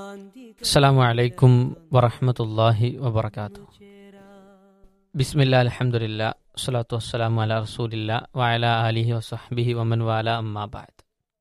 السلام عليكم ورحمة الله وبركاته بسم الله الحمد لله والصلاة والسلام على رسول الله وعلى آله وصحبه ومن والاه أما بعد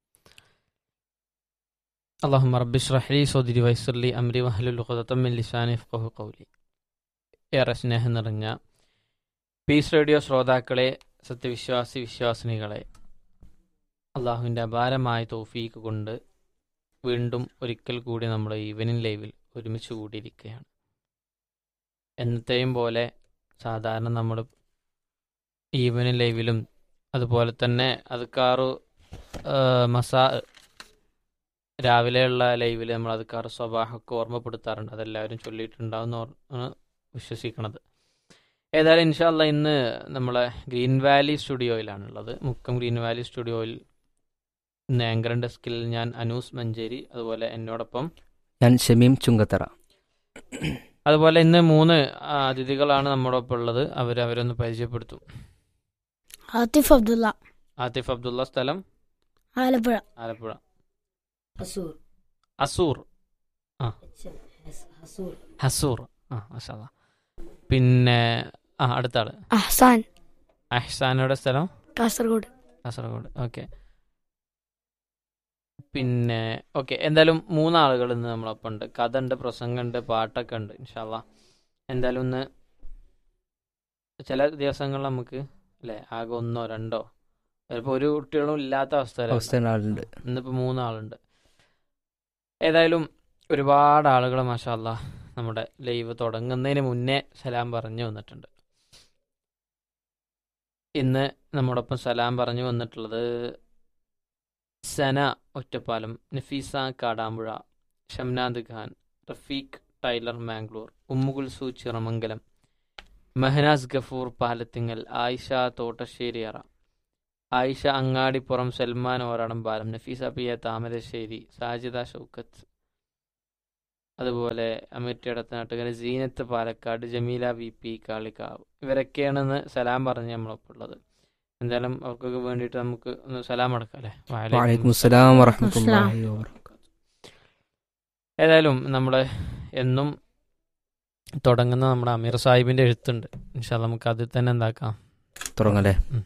اللهم رب اشرح لي صدري ويسر لي أمري واحلل عقدة من لساني يفقهوا قولي ഏറെ സ്നേഹം നിറഞ്ഞ പീസ് റേഡിയോ ശ്രോതാക്കളെ സത്യവിശ്വാസി വിശ്വാസിനികളെ അള്ളാഹുവിൻ്റെ അപാരമായ തോഫീക്ക് കൊണ്ട് വീണ്ടും ഒരിക്കൽ കൂടി നമ്മൾ ഈവനിങ് ലൈവിൽ ഒരുമിച്ച് കൂടിയിരിക്കുകയാണ് എന്നത്തെയും പോലെ സാധാരണ നമ്മൾ ഈവനിങ് ലൈവിലും അതുപോലെ തന്നെ അതുക്കാറു മസാ രാവിലെയുള്ള ലൈവിൽ നമ്മൾ അതുക്കാറ് സ്വഭാവമൊക്കെ ഓർമ്മപ്പെടുത്താറുണ്ട് അതെല്ലാവരും ചൊല്ലിയിട്ടുണ്ടാവുന്ന വിശ്വസിക്കണത് ഏതായാലും ഇൻഷാല്ല ഇന്ന് നമ്മളെ ഗ്രീൻ വാലി സ്റ്റുഡിയോയിലാണുള്ളത് മുക്കം ഗ്രീൻ വാലി സ്റ്റുഡിയോയിൽ ഇന്ന് ആങ്കർ ഡെസ്കിൽ ഞാൻ അനൂസ് മഞ്ചേരി അതുപോലെ എന്നോടൊപ്പം ഞാൻ ഷമീം ചുങ്കത്തറ അതുപോലെ ഇന്ന് മൂന്ന് ആ, അതിഥികളാണ് നമ്മോടൊപ്പം ഉള്ളത് അവർ അവരൊന്ന് പരിചയപ്പെടുത്തും ആത്തിഫ് അബ്ദുള്ള ആതിഫ് അബ്ദുള്ള സ്ഥലം ആലപ്പുഴ ആലപ്പുഴ അസൂർ അസൂർ അസൂർ ഹസൂർ ആ മഷാല്ല പിന്നെ ആ അടുത്ത ആള് അഹ്സാൻ അഹ്സാനയുടെ സ്ഥലം കാസർഗോഡ് കാസർഗോഡ് ഓക്കെ പിന്നെ ഓക്കെ എന്തായാലും മൂന്നാളുകൾ ഇന്ന് നമ്മളൊപ്പം ഉണ്ട് കഥ ഉണ്ട് പ്രസംഗമുണ്ട് പാട്ടൊക്കെ ഉണ്ട് ഇൻഷാല്ല എന്തായാലും ഒന്ന് ചില ദിവസങ്ങളിൽ നമുക്ക് അല്ലേ ആകെ ഒന്നോ രണ്ടോ ചിലപ്പോൾ ഒരു കുട്ടികളും ഇല്ലാത്ത അവസ്ഥ അവസ്ഥ ആളുണ്ട് ഇന്നിപ്പോൾ മൂന്നാളുണ്ട് ഏതായാലും ഒരുപാട് ആളുകൾ മാഷാല്ല നമ്മുടെ ലൈവ് തുടങ്ങുന്നതിന് മുന്നേ സലാം പറഞ്ഞു വന്നിട്ടുണ്ട് ഇന്ന് നമ്മോടൊപ്പം സലാം പറഞ്ഞു വന്നിട്ടുള്ളത് Sana Ottapalam Nafeesa Kadampuzha Shamnad Khan Rafeeq tailor Mangalore Ummukulsu Chiramangalam Mehnaz Gafoor Palathingal Ayisha Thottasseriyara Ayisha Angadippuram Salman Oradampalam Nafeesa P A Thamarassery Sajida Shoukath അതുപോലെ അമിറ്റയുടെ നാട്ടുകാരൻ സീനത്ത് പാലക്കാട് ജമീല വി പി കാളിക്കാവ് ഇവരൊക്കെയാണെന്ന് സലാം പറഞ്ഞ് നമ്മളൊപ്പം ഉള്ളത് എന്തായാലും അവർക്കൊക്കെ വേണ്ടിയിട്ട് നമുക്ക് ഒന്ന് സലാം അടക്കാം അല്ലേ വലൈക്കും അസ്സലാം വറഹ്മത്തുള്ളാഹി വബറകാതുഹു ഏതായാലും നമ്മൾ എന്നും തുടങ്ങുന്ന നമ്മുടെ അമീർ സാഹിബിന്റെ എഴുത്തുണ്ട് ഇൻഷാ നമുക്ക് അതിൽ തന്നെ എന്താക്കാം തുടങ്ങല്ലേ ഉം.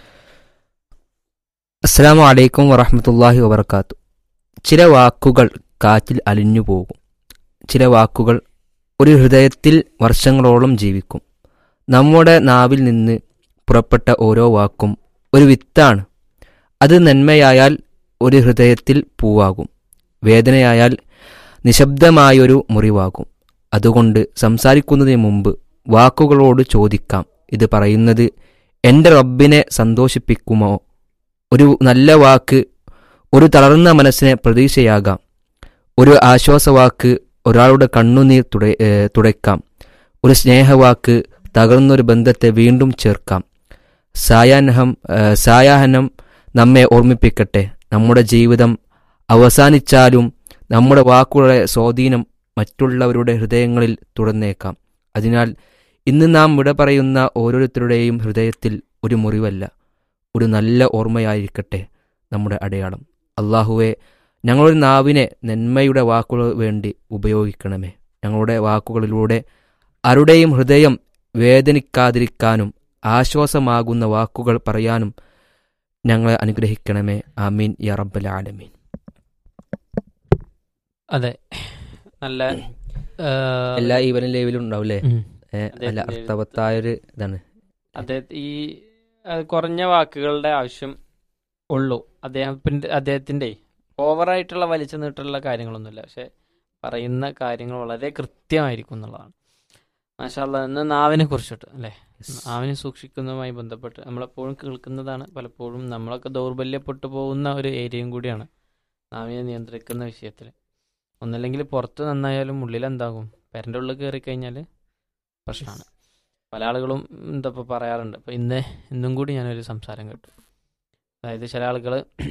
അസ്സലാമു അലൈക്കും വറഹ്മത്തുള്ളാഹി വബറകാതുഹു ചില വാക്കുകൾ കാറ്റിൽ അലിഞ്ഞു പോകും ചില വാക്കുകൾ ഒരു ഹൃദയത്തിൽ വർഷങ്ങളോളം ജീവിക്കും നമ്മുടെ നാവിൽ നിന്ന് പുറപ്പെട്ട ഓരോ വാക്കും ഒരു വിത്താണ് അത് നന്മയായാൽ ഒരു ഹൃദയത്തിൽ പൂവാകും വേദനയായാൽ നിശബ്ദമായൊരു മുറിവാകും അതുകൊണ്ട് സംസാരിക്കുന്നതിന് മുമ്പ് വാക്കുകളോട് ചോദിക്കാം ഇത് പറയുന്നത് എൻ്റെ റബ്ബിനെ സന്തോഷിപ്പിക്കുമോ ഒരു നല്ല വാക്ക് ഒരു തളർന്ന മനസ്സിനെ പ്രതീക്ഷയാകാം ഒരു ആശ്വാസവാക്ക് ഒരാളുടെ കണ്ണുനീർ തുട ഏ, തുടയ്ക്കാം ഒരു സ്നേഹവാക്ക് തകർന്നൊരു ബന്ധത്തെ വീണ്ടും ചേർക്കാം സായാഹ്നം ഏ, സായാഹ്നം നമ്മെ ഓർമ്മിപ്പിക്കട്ടെ നമ്മുടെ ജീവിതം അവസാനിച്ചാലും നമ്മുടെ വാക്കുകളുടെ സ്വാധീനം മറ്റുള്ളവരുടെ ഹൃദയങ്ങളിൽ തുടർന്നേക്കാം അതിനാൽ ഇന്ന് നാം വിട പറയുന്ന ഓരോരുത്തരുടെയും ഹൃദയത്തിൽ ഒരു മുറിവല്ല ഒരു നല്ല ഓർമ്മയായിരിക്കട്ടെ നമ്മുടെ അടയാളം അള്ളാഹുവെ ഞങ്ങളുടെ നാവിനെ നന്മയുടെ വാക്കുകൾ വേണ്ടി ഉപയോഗിക്കണമേ ഞങ്ങളുടെ വാക്കുകളിലൂടെ ആരുടെയും ഹൃദയം വേദനിക്കാതിരിക്കാനും ആശ്വാസമാകുന്ന വാക്കുകൾ പറയാനും ഞങ്ങളെ അനുഗ്രഹിക്കണമേ ആമീൻ യാ റബ്ബൽ ആലമീൻ അതെ നല്ല ആ, എല്ലാ ഈവനും ലൈവിലും ഉണ്ടാവില്ലേ ഉം. ഏ, അതെ, നല്ല അതെ. അർത്ഥവത്തായൊരു ഇതാണ് അതെ ഈ അത് കുറഞ്ഞ വാക്കുകളുടെ ആവശ്യം ഉള്ളൂ അദ്ദേഹത്തിന്റെ അദ്ദേഹത്തിന്റെ ഓവറായിട്ടുള്ള വലിച്ചു നീട്ടുള്ള കാര്യങ്ങളൊന്നുമില്ല പക്ഷെ പറയുന്ന കാര്യങ്ങൾ വളരെ കൃത്യമായിരിക്കും എന്നുള്ളതാണ് മാഷാല്ല ഇന്ന് നാവിനെ കുറിച്ചിട്ട് അല്ലേ നാവിനെ സൂക്ഷിക്കുന്നതുമായി ബന്ധപ്പെട്ട് നമ്മളെപ്പോഴും കേൾക്കുന്നതാണ് പലപ്പോഴും നമ്മളൊക്കെ ദൗർബല്യപ്പെട്ടു പോകുന്ന ഒരു ഏരിയയും കൂടിയാണ് നാവിനെ നിയന്ത്രിക്കുന്ന വിഷയത്തിൽ ഒന്നല്ലെങ്കിൽ പുറത്ത് നന്നായാലും ഉള്ളിൽ എന്താകും പെരൻ്റെ ഉള്ളിൽ കയറി കഴിഞ്ഞാൽ പ്രശ്നമാണ് പല ആളുകളും എന്താ ഇപ്പോൾ പറയാറുണ്ട് ഇപ്പോൾ ഇന്ന് ഇന്നും കൂടി ഞാനൊരു സംസാരം കേട്ടു അതായത് ചില ആളുകൾ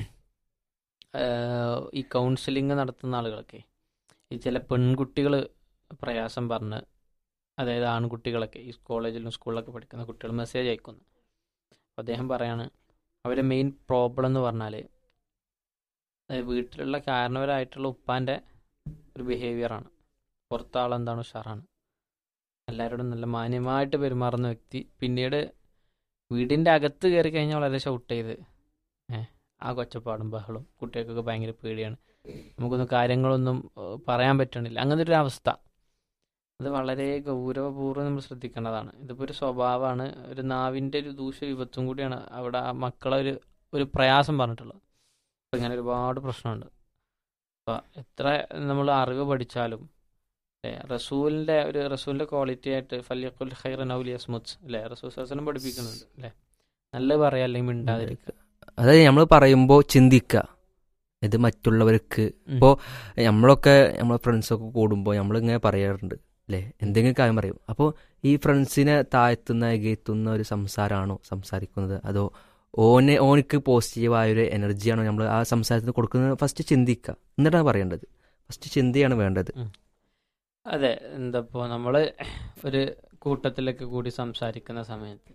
ഈ കൗൺസിലിംഗ് നടത്തുന്ന ആളുകളൊക്കെ ഈ ചില പെൺകുട്ടികൾ പ്രയാസം പറഞ്ഞ് അതായത് ആൺകുട്ടികളൊക്കെ ഈ കോളേജിലും സ്കൂളിലൊക്കെ പഠിക്കുന്ന കുട്ടികൾ മെസ്സേജ് അയക്കുന്നു അപ്പോൾ അദ്ദേഹം പറയാണ് അവരുടെ മെയിൻ പ്രോബ്ലം എന്ന് പറഞ്ഞാൽ അതായത് വീട്ടിലുള്ള കാരണവരായിട്ടുള്ള ഉപ്പാൻ്റെ ഒരു ബിഹേവിയറാണ് പുറത്തെ ആളെന്താണ് ഉഷാറാണ് എല്ലാവരോടും നല്ല മാന്യമായിട്ട് പെരുമാറുന്ന വ്യക്തി പിന്നീട് വീടിൻ്റെ അകത്ത് കയറി കഴിഞ്ഞാൽ വളരെ ഷൗട്ട് ചെയ്ത് ഏഹ് ആ കൊച്ചപ്പാടും ബഹളും കുട്ടികൾക്കൊക്കെ ഭയങ്കര പേടിയാണ് നമുക്കൊന്നും കാര്യങ്ങളൊന്നും ഏഹ്, പറയാൻ പറ്റണില്ല അങ്ങനത്തെ ഒരു അവസ്ഥ അത് വളരെ ഗൗരവപൂർവ്വം നമ്മൾ ശ്രദ്ധിക്കേണ്ടതാണ് ഇതിപ്പോൾ ഒരു സ്വഭാവമാണ് ഒരു നാവിൻ്റെ ഒരു ദൂഷ്യ വിപത്തും കൂടിയാണ് അവിടെ ആ മക്കളെ ഒരു ഒരു പ്രയാസം പറഞ്ഞിട്ടുള്ളത് അപ്പോൾ ഇങ്ങനെ ഒരുപാട് പ്രശ്നമുണ്ട് അപ്പോൾ എത്ര നമ്മൾ അറിവ് പഠിച്ചാലും അല്ലേ റസൂലിൻ്റെ ഒരു റസൂലിൻ്റെ ക്വാളിറ്റി ആയിട്ട് ഫല്യഖുൽ ഖൈർ നൗലി അസ്മുത്ത് അല്ലേ റസൂൽ സസനം പഠിപ്പിക്കുന്നുണ്ട് അല്ലേ നല്ലത് പറയാം അല്ലെങ്കിൽ മിണ്ടാതിരിക്കുക അതായത് നമ്മൾ പറയുമ്പോൾ ചിന്തിക്കുക ഇത് മറ്റുള്ളവർക്ക് ഉം. ഇപ്പോൾ നമ്മളൊക്കെ നമ്മളെ ഫ്രണ്ട്സൊക്കെ കൂടുമ്പോൾ നമ്മളിങ്ങനെ പറയാറുണ്ട് അല്ലേ എന്തെങ്കിലും കാര്യം പറയും അപ്പോൾ ഈ ഫ്രണ്ട്സിനെ താഴ്ത്തുന്ന എകയത്തുന്ന ഒരു സംസാരമാണോ സംസാരിക്കുന്നത് അതോ ഓനെ ഓനിക്ക് പോസിറ്റീവായ ഒരു എനർജിയാണോ നമ്മൾ ആ സംസാരത്തിന് കൊടുക്കുന്നത് ഫസ്റ്റ് ചിന്തിക്കുക എന്നിട്ടാണ് പറയേണ്ടത് ഫസ്റ്റ് ചിന്തയാണ് വേണ്ടത് അതെ എന്തപ്പോ നമ്മൾ ഒരു കൂട്ടത്തിലൊക്കെ കൂടി സംസാരിക്കുന്ന സമയത്ത്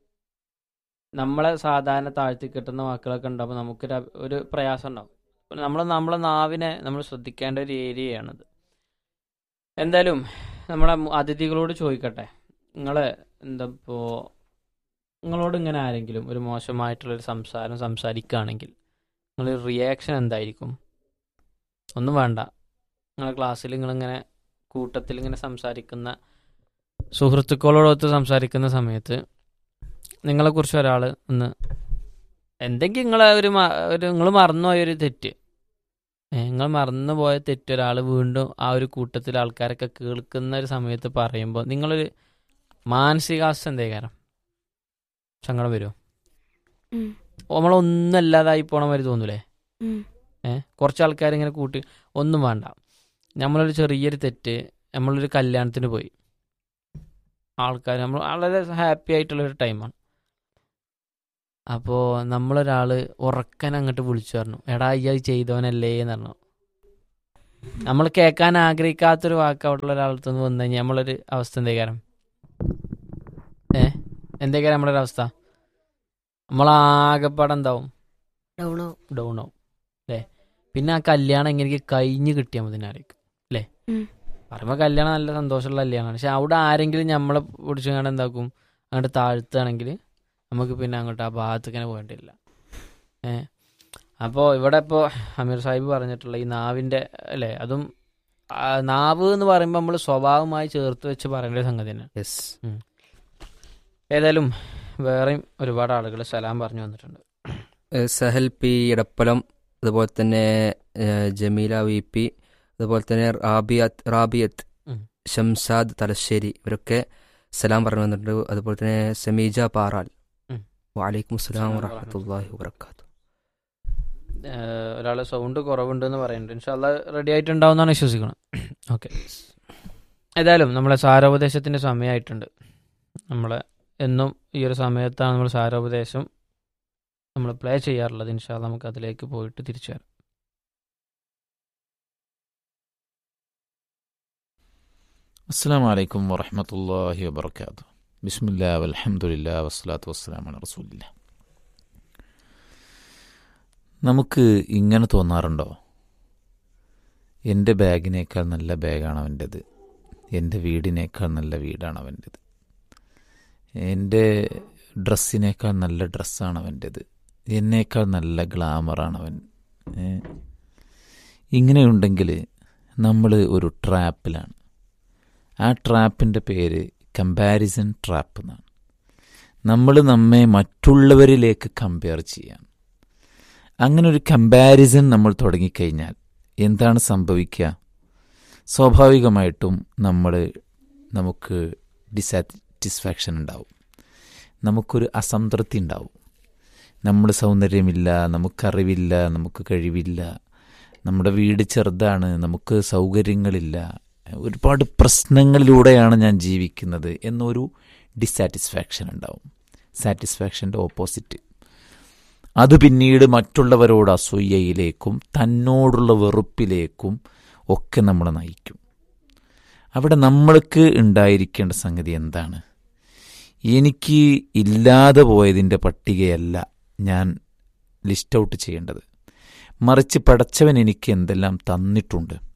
നമ്മളെ സാധാരണ താഴ്ത്തി കിട്ടുന്ന വാക്കുകളൊക്കെ ഉണ്ടാകുമ്പോൾ നമുക്കൊരു അഭി- ഒരു പ്രയാസം ഉണ്ടാവും നമ്മൾ നമ്മളെ നാവിനെ നമ്മൾ ശ്രദ്ധിക്കേണ്ട ഒരു ഏരിയയാണത് എന്തായാലും നമ്മളെ മു- അതിഥികളോട് ചോദിക്കട്ടെ നിങ്ങൾ എന്തപ്പോ നിങ്ങളോട് ഇങ്ങനെ ആരെങ്കിലും ഒരു മോശമായിട്ടുള്ളൊരു സംസാരം സംസാരിക്കുകയാണെങ്കിൽ നിങ്ങളൊരു റിയാക്ഷൻ എന്തായിരിക്കും ഒന്നും വേണ്ട നിങ്ങളെ ക്ലാസ്സിൽ നിങ്ങളിങ്ങനെ കൂട്ടത്തിൽ ഇങ്ങനെ സംസാരിക്കുന്ന സുഹൃത്തുക്കളോടൊത്ത് സംസാരിക്കുന്ന സമയത്ത് നിങ്ങളെക്കുറിച്ച് ഒരാൾ ഒന്ന് എന്തെങ്കിലും നിങ്ങളെ ഒരു മ- ഒരു നിങ്ങൾ മറന്നുപോയ ഒരു തെറ്റ് നിങ്ങൾ മറന്നുപോയ തെറ്റ് ഒരാൾ വീണ്ടും ആ ഒരു കൂട്ടത്തിൽ ആൾക്കാരൊക്കെ കേൾക്കുന്ന ഒരു സമയത്ത് പറയുമ്പോൾ നിങ്ങളൊരു മാനസികാവസ്ഥ എന്തേ കാരണം സങ്കടം വരുമോ ഉം. നമ്മളൊന്നും അല്ലാതായി പോണ മാതിരി തോന്നൂലേ ഉം. ഏഹ് കുറച്ച് ആൾക്കാർ ഇങ്ങനെ കൂട്ടി ഒന്നും വേണ്ട നമ്മളൊരു ചെറിയൊരു തെറ്റ് നമ്മളൊരു കല്യാണത്തിന് പോയി ആൾക്കാർ നമ്മൾ വളരെ ഹാപ്പി ആയിട്ടുള്ളൊരു ടൈമാണ് അപ്പോൾ നമ്മളൊരാൾ ഉറക്കൻ അങ്ങോട്ട് വിളിച്ചു പറഞ്ഞു എടാ ഈ അത് ചെയ്തവനല്ലേ എന്ന് പറഞ്ഞു നമ്മൾ കേൾക്കാൻ ആഗ്രഹിക്കാത്തൊരു വാക്ക് അവിടെ ഉള്ള ഒരാളത്ത് നിന്ന് വന്നു കഴിഞ്ഞാൽ നമ്മളൊരു അവസ്ഥ എന്തേക്കാരം ഏ എന്തേക്കാരം നമ്മളൊരു അവസ്ഥ നമ്മളാകെപ്പാടെ എന്താവും ഡൗണോ ഡൗൺ ആവും അല്ലേ പിന്നെ ആ കല്യാണം എങ്ങനെ കഴിഞ്ഞ് കിട്ടിയാൽ മതി ആയിരിക്കും അല്ലേ ഉം. പറയുമ്പോൾ കല്യാണം നല്ല സന്തോഷമുള്ള കല്യാണമാണ് പക്ഷെ അവിടെ ആരെങ്കിലും നമ്മളെ പിടിച്ചു കാണാൻ എന്താക്കും അങ്ങോട്ട് താഴ്ത്തുകയാണെങ്കിൽ നമുക്ക് പിന്നെ അങ്ങോട്ട് ആ ഭാഗത്തേക്കിനെ പോകേണ്ടിയില്ല ഏ അപ്പോൾ ഇവിടെ ഇപ്പോൾ അമീർ സാഹിബ് പറഞ്ഞിട്ടുള്ള ഈ നാവിൻ്റെ അല്ലേ അതും ആ, നാവ് എന്ന് പറയുമ്പോൾ നമ്മൾ സ്വഭാവമായി ചേർത്ത് വെച്ച് പറയേണ്ട ഒരു സംഗതി തന്നെയാണ് യെസ് ഏതായാലും വേറെയും ഒരുപാട് ആളുകൾ സലാം പറഞ്ഞു വന്നിട്ടുണ്ട് സഹൽ പി ഇടപ്പലം അതുപോലെ തന്നെ ഏഹ്, ജമീല വി പി അതുപോലെ തന്നെ റാബിയത്ത് റാബിയത്ത് ഉം. ഷംസാദ് തലശ്ശേരി ഇവരൊക്കെ സലാം പറഞ്ഞു വന്നിട്ടുണ്ട് അതുപോലെ തന്നെ സമീജ പാറാൽ ഉം. വാലൈക്കും അസ്സലാം സലാം വറഹമത്തല്ലാഹി വബർക്കാത്തു ഒരാൾ സൗണ്ട് കുറവുണ്ടെന്ന് പറയുന്നുണ്ട് ഇൻഷാല്ല റെഡി ആയിട്ടുണ്ടാവുമെന്നാണ് വിശ്വസിക്കുന്നത് ഓക്കെ ഏതായാലും നമ്മളെ സാരോപദേശത്തിൻ്റെ സമയമായിട്ടുണ്ട് നമ്മളെ എന്നും ഈ ഒരു സമയത്താണ് നമ്മൾ സാരോപദേശം നമ്മൾ പ്ലേ ചെയ്യാറുള്ളത് ഇൻഷാല്ല നമുക്ക് അതിലേക്ക് പോയിട്ട് തിരിച്ചു വരാം السلام عليكم ورحمة الله وبركاته بسم الله والحمد لله والصلاة والسلام على رسول الله നമുക്ക് ഇങ്ങനെ തോന്നാറുണ്ടോ എൻ്റെ ബാഗിനേക്കാൾ നല്ല ബാഗാണ് അവൻ്റെത് എൻ്റെ വീടിനേക്കാൾ നല്ല വീടാണ് അവൻ്റെത് എൻ്റെ ഡ്രസ്സിനേക്കാൾ നല്ല ഡ്രസ്സാണ് അവൻ്റെത് എന്നേക്കാൾ നല്ല ഗ്ലാമറാണ് അവൻ ഏ? ഇങ്ങനെയുണ്ടെങ്കിൽ നമ്മൾ ഒരു ട്രാപ്പിലാണ് ആ ട്രാപ്പിൻ്റെ പേര് കമ്പാരിസൺ ട്രാപ്പ് എന്നാണ് നമ്മൾ നമ്മെ മറ്റുള്ളവരിലേക്ക് കമ്പയർ ചെയ്യാൻ അങ്ങനെ ഒരു കമ്പാരിസൺ നമ്മൾ തുടങ്ങിക്കഴിഞ്ഞാൽ എന്താണ് സംഭവിക്കുക സ്വാഭാവികമായിട്ടും നമ്മൾ നമുക്ക് ഡിസാറ്റിസ്ഫാക്ഷൻ ഉണ്ടാവും നമുക്കൊരു അസംതൃപ്തി ഉണ്ടാവും നമ്മൾ സൗന്ദര്യമില്ല നമുക്കറിവില്ല നമുക്ക് കഴിവില്ല നമ്മുടെ വീട് ചെറുതാണ് നമുക്ക് സൗകര്യങ്ങളില്ല ഒരുപാട് പ്രശ്നങ്ങളിലൂടെയാണ് ഞാൻ ജീവിക്കുന്നത് എന്നൊരു ഡിസാറ്റിസ്ഫാക്ഷൻ ഉണ്ടാവും സാറ്റിസ്ഫാക്ഷൻ്റെ ഓപ്പോസിറ്റ് അത് പിന്നീട് മറ്റുള്ളവരോട് അസൂയയിലേക്കും തന്നോടുള്ള വെറുപ്പിലേക്കും ഒക്കെ നമ്മളെ നയിക്കും അവിടെ നമ്മൾക്ക് ഉണ്ടായിരിക്കേണ്ട സംഗതി എന്താണ് എനിക്ക് ഇല്ലാതെ പോയതിൻ്റെ പട്ടികയല്ല ഞാൻ ലിസ്റ്റ് ഔട്ട് ചെയ്യേണ്ടത് മറിച്ച് പടച്ചവൻ എനിക്ക് എന്തെല്ലാം തന്നിട്ടുണ്ട്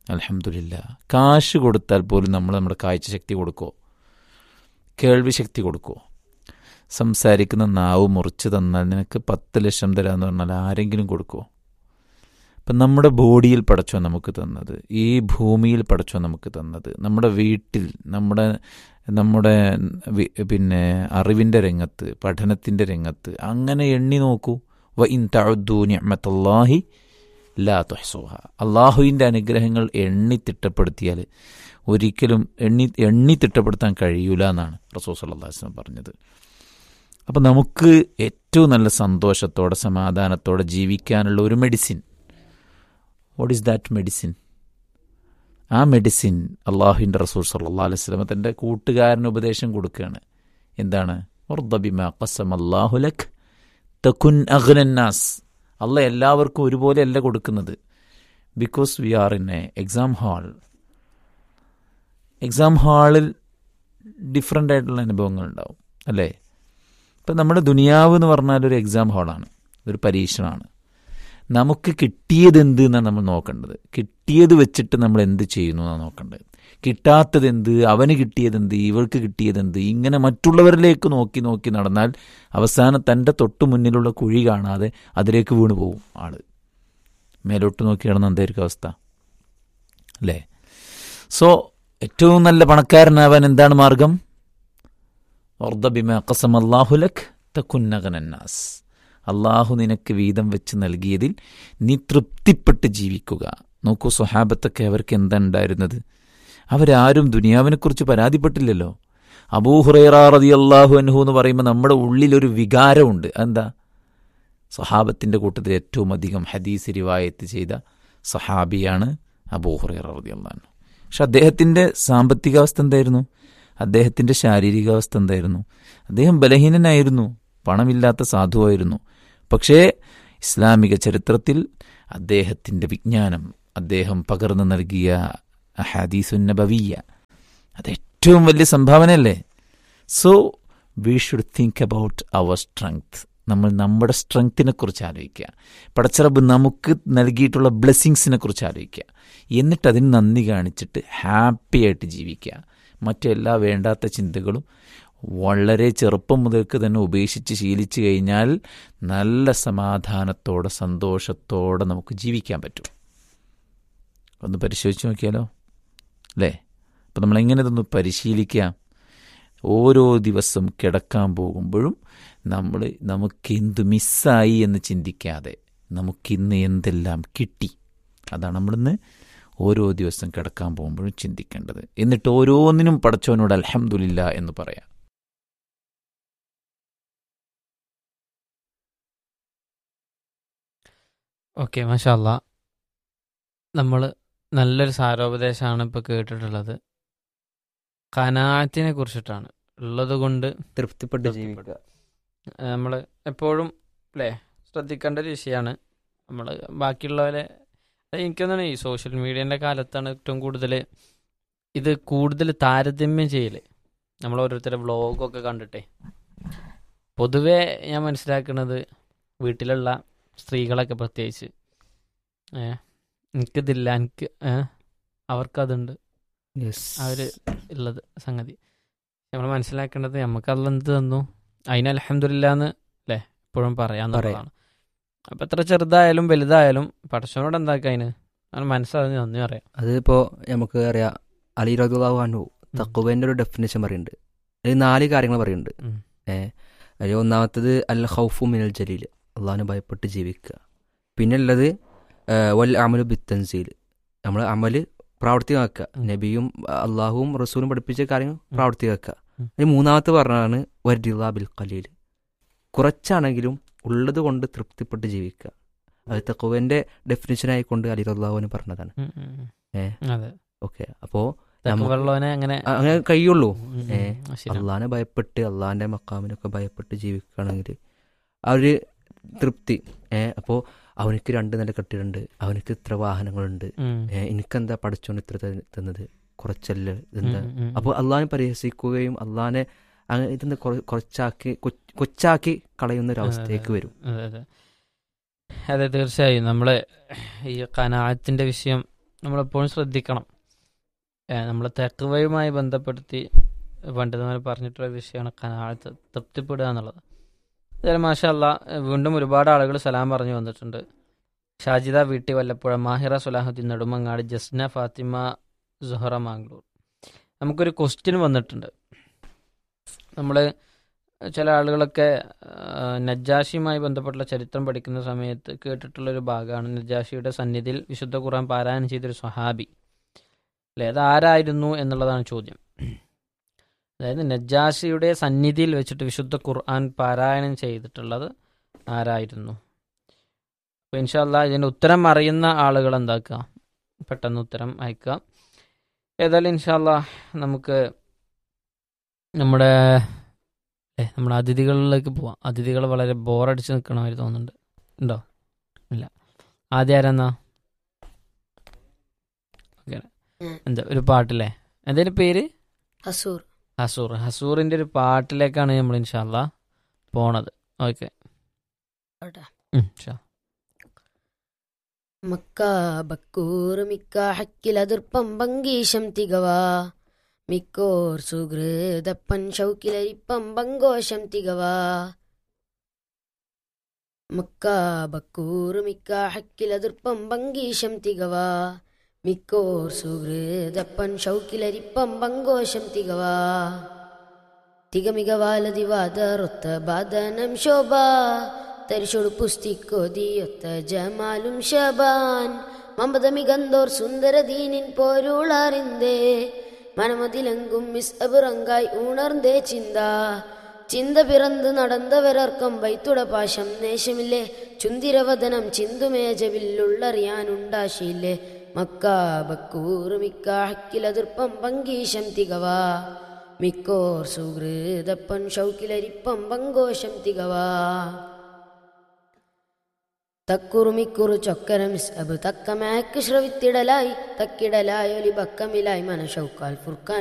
അലഹമില്ല കാശ് കൊടുത്താൽ പോലും നമ്മൾ നമ്മുടെ കാഴ്ച ശക്തി കൊടുക്കുമോ കേൾവി ശക്തി കൊടുക്കുമോ സംസാരിക്കുന്ന നാവ് മുറിച്ച് തന്നാൽ നിനക്ക് പത്ത് ലക്ഷം തരാമെന്ന് പറഞ്ഞാൽ ആരെങ്കിലും കൊടുക്കുമോ അപ്പം നമ്മുടെ ബോഡിയിൽ പടച്ചോ നമുക്ക് തന്നത് ഈ ഭൂമിയിൽ പടച്ചോ നമുക്ക് തന്നത് നമ്മുടെ വീട്ടിൽ നമ്മുടെ നമ്മുടെ വി- പിന്നെ അറിവിൻ്റെ രംഗത്ത് പഠനത്തിൻ്റെ രംഗത്ത് അങ്ങനെ എണ്ണി നോക്കൂ വ ഇൻ തഅദ്ദു നിഅമത്തല്ലാഹി ലാ തുഹ്സുഹ അള്ളാഹുവിൻ്റെ അനുഗ്രഹങ്ങൾ എണ്ണി തിട്ടപ്പെടുത്തിയാൽ ഒരിക്കലും എണ്ണി എണ്ണി തിട്ടപ്പെടുത്താൻ കഴിയൂല എന്നാണ് റസൂൽ സല്ലല്ലാഹു അലൈഹി വസല്ലം പറഞ്ഞത് അപ്പം നമുക്ക് ഏറ്റവും നല്ല സന്തോഷത്തോടെ സമാധാനത്തോടെ ജീവിക്കാനുള്ള ഒരു medicine what is that medicine ആ മെഡിസിൻ അള്ളാഹുവിൻ്റെ റസൂൽ സല്ലല്ലാഹു അലൈഹി വസല്ലം തൻ്റെ കൂട്ടുകാരന് ഉപദേശം കൊടുക്കുകയാണ് എന്താണ് ഉർദബിമ ഖസം അല്ലാഹു ലക് തകുൻ അഗ്നന്നാസ് അല്ല എല്ലാവർക്കും ഒരുപോലെ അല്ല കൊടുക്കുന്നത് because we are in a exam hall exam ഹാളിൽ ഡിഫറെൻ്റ് ആയിട്ടുള്ള അനുഭവങ്ങൾ ഉണ്ടാവും അല്ലേ ഇപ്പം നമ്മുടെ ദുനിയാവ് എന്ന് പറഞ്ഞാൽ ഒരു എക്സാം ഹാളാണ് ഒരു പരീക്ഷണമാണ് നമുക്ക് കിട്ടിയത് എന്ത് എന്നാണ് നമ്മൾ നോക്കേണ്ടത് കിട്ടിയത് വെച്ചിട്ട് നമ്മൾ എന്ത് ചെയ്യുന്നു എന്നാണ് നോക്കേണ്ടത് കിട്ടാത്തത് എന്ത് അവന് കിട്ടിയത് എന്ത് ഇവൾക്ക് കിട്ടിയത് എന്ത് ഇങ്ങനെ മറ്റുള്ളവരിലേക്ക് നോക്കി നോക്കി നടന്നാൽ അവസാനം തൻ്റെ തൊട്ടു മുന്നിലുള്ള കുഴി കാണാതെ അതിലേക്ക് വീണു പോകും ആള് മേലോട്ട് നോക്കി കിടന്ന എന്തായിരിക്കും അവസ്ഥ അല്ലേ സോ ഏറ്റവും നല്ല പണക്കാരനാവാൻ എന്താണ് മാർഗം ഒർദബിമ ഖസം അള്ളാഹുലക് തക്കുന്നകനന്നാസ് അള്ളാഹു നിനക്ക് വീതം വെച്ച് നൽകിയതിൽ നീ തൃപ്തിപ്പെട്ട് ജീവിക്കുക നോക്കൂ സ്വഹാബത്തൊക്കെ അവർക്ക് എന്താ ഉണ്ടായിരുന്നത് അവരാരും ദുനിയാവിനെക്കുറിച്ച് പരാതിപ്പെട്ടില്ലല്ലോ അബൂഹുറൈറാറതി അള്ളാഹു അൻഹു എന്ന് പറയുമ്പോൾ നമ്മുടെ ഉള്ളിലൊരു വികാരമുണ്ട് എന്താ സഹാബത്തിൻ്റെ കൂട്ടത്തിൽ ഏറ്റവും അധികം ഹദീസ് റിവായത്ത് ചെയ്ത സഹാബിയാണ് അബൂഹുറൈറതി അള്ളാഹു പക്ഷെ അദ്ദേഹത്തിൻ്റെ സാമ്പത്തികാവസ്ഥ എന്തായിരുന്നു അദ്ദേഹത്തിൻ്റെ ശാരീരികാവസ്ഥ എന്തായിരുന്നു അദ്ദേഹം ബലഹീനനായിരുന്നു പണമില്ലാത്ത സാധുവായിരുന്നു പക്ഷേ ഇസ്ലാമിക ചരിത്രത്തിൽ അദ്ദേഹത്തിൻ്റെ വിജ്ഞാനം അദ്ദേഹം പകർന്നു നൽകിയ ഹദീസുന്നബവിയ അത് ഏറ്റവും വലിയ സംഭാവനയല്ലേ so we should think about our strength നമ്മൾ നമ്മുടെ സ്ട്രെങ്ത്തിനെ കുറിച്ച് ആലോചിക്കുക പടച്ചറബ് നമുക്ക് നൽകിയിട്ടുള്ള ബ്ലെസ്സിങ്സിനെ കുറിച്ച് ആലോചിക്കുക എന്നിട്ട് അതിന് നന്ദി കാണിച്ചിട്ട് ഹാപ്പി ആയിട്ട് ജീവിക്കുക മറ്റെല്ലാ വേണ്ടാത്ത ചിന്തകളും വളരെ ചെറുപ്പം മുതൽക്ക് തന്നെ ഉപേക്ഷിച്ച് ശീലിച്ചു കഴിഞ്ഞാൽ നല്ല സമാധാനത്തോടെ സന്തോഷത്തോടെ നമുക്ക് ജീവിക്കാൻ പറ്റും ഒന്ന് പരിശോധിച്ച് നോക്കിയാലോ അല്ലേ അപ്പം നമ്മളെങ്ങനെ ഇതൊന്ന് പരിശീലിക്കാം ഓരോ ദിവസം കിടക്കാൻ പോകുമ്പോഴും നമ്മൾ നമുക്കെന്ത് മിസ്സായി എന്ന് ചിന്തിക്കാതെ നമുക്കിന്ന് എന്തെല്ലാം കിട്ടി അതാണ് നമ്മളിന്ന് ഓരോ ദിവസം കിടക്കാൻ പോകുമ്പോഴും ചിന്തിക്കേണ്ടത് എന്നിട്ട് ഓരോന്നിനും പടച്ചവനോട് അൽഹംദുലില്ല എന്ന് പറയാം ഓക്കെ മാഷല്ല നമ്മൾ നല്ലൊരു സാരോപദേശമാണ് ഇപ്പോൾ കേട്ടിട്ടുള്ളത് കനാറ്റിനെ കുറിച്ചിട്ടാണ് ഉള്ളത് കൊണ്ട് തൃപ്തിപ്പെട്ട് ജീവിക്കുക നമ്മൾ എപ്പോഴും അല്ലേ ശ്രദ്ധിക്കേണ്ട ഒരു വിഷയമാണ് നമ്മൾ ബാക്കിയുള്ളവരെ അത് എനിക്കൊന്നാണ് ഈ സോഷ്യൽ മീഡിയൻ്റെ കാലത്താണ് ഏറ്റവും കൂടുതൽ ഇത് കൂടുതൽ താരതമ്യം ചെയ്യൽ നമ്മൾ ഓരോരുത്തരുടെ വ്ളോഗൊക്കെ കണ്ടിട്ടേ പൊതുവേ ഞാൻ മനസ്സിലാക്കുന്നത് വീട്ടിലുള്ള സ്ത്രീകളൊക്കെ പ്രത്യേകിച്ച് ഏ എനിക്കിതില്ല എനിക്ക് ഏ അവർക്കതുണ്ട് അവർ ഉള്ളത് സംഗതി നമ്മൾ മനസ്സിലാക്കേണ്ടത് നമുക്ക് അല്ല എന്ത് തന്നു അതിന് അലഹമില്ലാന്ന് അല്ലേ എപ്പോഴും പറയാന്നുള്ളതാണ് അപ്പം എത്ര ചെറുതായാലും വലുതായാലും പടച്ചവനോട് എന്താക്കുക അതിന് അങ്ങനെ മനസ്സറിഞ്ഞ് നന്ദി പറയാം അതിപ്പോൾ നമുക്ക് അറിയാം അലി റദുല്ലാഹു അൻഹു തക്കുവേൻ്റെ ഒരു ഡെഫിനേഷൻ പറയുന്നുണ്ട് അതിൽ നാല് കാര്യങ്ങൾ പറയുന്നുണ്ട് ഉം. ഏ അതിൽ ഒന്നാമത്തത് അൽ ഹൗഫു മിനൽ ജലീൽ അള്ളാഹിനെ ഭയപ്പെട്ട് ജീവിക്കുക പിന്നെ ഉള്ളത് വൽ അമലു ബിത്തൻസീൽ നമ്മൾ അമല് പ്രാവർത്തികമാക്കുക ഉം. നബിയും അള്ളാഹുവും റസൂലും പഠിപ്പിച്ച കാര്യങ്ങൾ ഉം. പ്രാവർത്തികമാക്കുക ഉം. അതിൽ മൂന്നാമത്തെ പറഞ്ഞാണ് വരിദ ബിൽ ഖലീൽ കുറച്ചാണെങ്കിലും ഉള്ളത് കൊണ്ട് തൃപ്തിപ്പെട്ട് ജീവിക്കുക അത് തക്കുവൻ്റെ ഡെഫിനേഷൻ ആയിക്കൊണ്ട് അലി റദ്ദാഹുവിന് പറഞ്ഞതാണ് ഉം, ഉം, ഉം. ഏ. അതെ ഓക്കെ അപ്പോൾ നമുക്ക് വെള്ളവനെ അങ്ങനെ അങ്ങനെ കഴിയുള്ളൂ ഉം, ഉം, ഏ, ഉം. ശരിയാണ്. അള്ളാഹിനെ ഭയപ്പെട്ട് അള്ളാഹിൻ്റെ മക്കാമിനൊക്കെ ഭയപ്പെട്ട് ജീവിക്കുകയാണെങ്കിൽ ആ ഒരു തൃപ്തി ഏ അപ്പോൾ അവനക്ക് രണ്ട് നില കെട്ടിടുണ്ട് അവനക്ക് ഇത്ര വാഹനങ്ങളുണ്ട് ഉം. ഏ, എനിക്കെന്താ പഠിച്ചോണ്ട് ഇത്ര ത- തന്നത് കുറച്ചല്ലേ ഇതെന്താ ഉം, ഉം, ഉം. അപ്പോൾ അള്ളാഹിനെ പരിഹസിക്കുകയും അള്ളാഹിനെ അങ്ങനെ ഇതെന്താ കുറ- കുറച്ചാക്കി കൊച്ച്- കൊച്ചാക്കി കളയുന്ന ഒരു അവസ്ഥയിലേക്ക് വരും അതെ അതെ അതെ തീർച്ചയായും നമ്മൾ ഈ കനാത്തിൻ്റെ വിഷയം നമ്മളെപ്പോഴും ശ്രദ്ധിക്കണം നമ്മൾ തെക്കുവയുമായി ബന്ധപ്പെടുത്തി പണ്ഡിതന്മാർ പറഞ്ഞിട്ടുള്ള വിഷയമാണ് കനാഴത്ത് തൃപ്തിപ്പെടുക എന്നുള്ളത് അതായത് മാഷല്ല വീണ്ടും ഒരുപാട് ആളുകൾ സലാം പറഞ്ഞു വന്നിട്ടുണ്ട് ഷാജിദ വീട്ടി വല്ലപ്പുഴ മാഹിറ സുലാഹുദ്ദീൻ നെടുമങ്ങാട് ജസ്ന ഫാത്തിമ സുഹറ മാംഗ്ലൂർ നമുക്കൊരു ക്വസ്റ്റ്യൻ വന്നിട്ടുണ്ട് നമ്മൾ ചില ആളുകളൊക്കെ ആ, നജ്ജാഷിയുമായി ബന്ധപ്പെട്ടുള്ള ചരിത്രം പഠിക്കുന്ന സമയത്ത് കേട്ടിട്ടുള്ളൊരു ഭാഗമാണ് നജ്ജാഷിയുടെ സന്നിധിയിൽ വിശുദ്ധ ഖുർആൻ പാരായണം ചെയ്തൊരു സ്വഹാബി അല്ലേ അത് ആരായിരുന്നു എന്നുള്ളതാണ് ചോദ്യം അതായത് നജ്ജാഷിയുടെ സന്നിധിയിൽ വെച്ചിട്ട് വിശുദ്ധ ഖുർആൻ പാരായണം ചെയ്തിട്ടുള്ളത് ആരായിരുന്നു അപ്പോൾ ഇൻഷാല്ല ഇതിൻ്റെ ഉത്തരം അറിയുന്ന ആളുകൾ എന്താക്കുക പെട്ടെന്ന് ഉത്തരം അയക്കുക ഏതായാലും ഇൻഷാല്ല നമുക്ക് നമ്മുടെ ഏ നമ്മുടെ അതിഥികളിലേക്ക് പോവാം അതിഥികൾ വളരെ ബോറടിച്ച് നിൽക്കണമാതിരി തോന്നുന്നുണ്ട് ഉണ്ടോ ഇല്ല ആദ്യം ആരെന്നാ ഓക്കെ ഉം. എന്താ ഒരു പാട്ടില്ലേ എന്തേലും പേര് ഹസൂർ ഹസൂർ ഹസൂറിന്റെ ഒരു പാട്ടിലേക്കാണ് നമ്മൾ ഇൻഷാല്ല പോണത് ഓക്കെ ആട്ടെ. ഷാ മക്ക ബക്കൂർ മിക്ക ഹക്കിലതിർപ്പം പങ്കീശം തികവാ മിക്കോർ സുഹൃതപ്പൻ ഷൗക്കിലരിപ്പം പങ്കോശം തികവാ മക്ക ബക്കൂർ മിക്ക ഹക്കിലതിർപ്പം പങ്കീശം തികവാ മിക്കോർ സുഹൃതപ്പൻ ഷൗക്കിലരിപ്പം പങ്കോശം തികവാ തികമികവാലതിവാദറൊത്ത ബാധനം ശോഭ തരിശോട് പുസ്തിക്കൊതിയൊത്ത ജമാലും ഷബാൻ മമതമികന്തോർ സുന്ദരദീനിൻ പോരുളറിന്തേ മനമതിലെങ്കും മിസ് അബുറങ്കാய் ഉണർந்தே ചിന്ത ചിന്ത പിറந்து നടന്നവരർക്കം വൈത്തുട പാശം നേശമില്ലേ ചുന്തിരവദനം ചിന്തുമേജവില്ലുള്ളറിയാനുണ്ടാശയില്ലേ മക്ക ബക്കൂർ മിക്ക ഹക്കിലതിർപ്പം പങ്കീശം തികവാ മിക്കോർ സുഹൃതപ്പൻ ഷൗക്കിലരിപ്പം പങ്കോശം തികവാ തക്കുറുമിക്കുറു ചൊക്കര മിസ് അബ് തക്കമാക്ക് ശ്രവിത്തിടലായി തക്കിടലായൊലി ബക്കമിലായി മനഷൗക്കാൽ ഫുർഖാൻ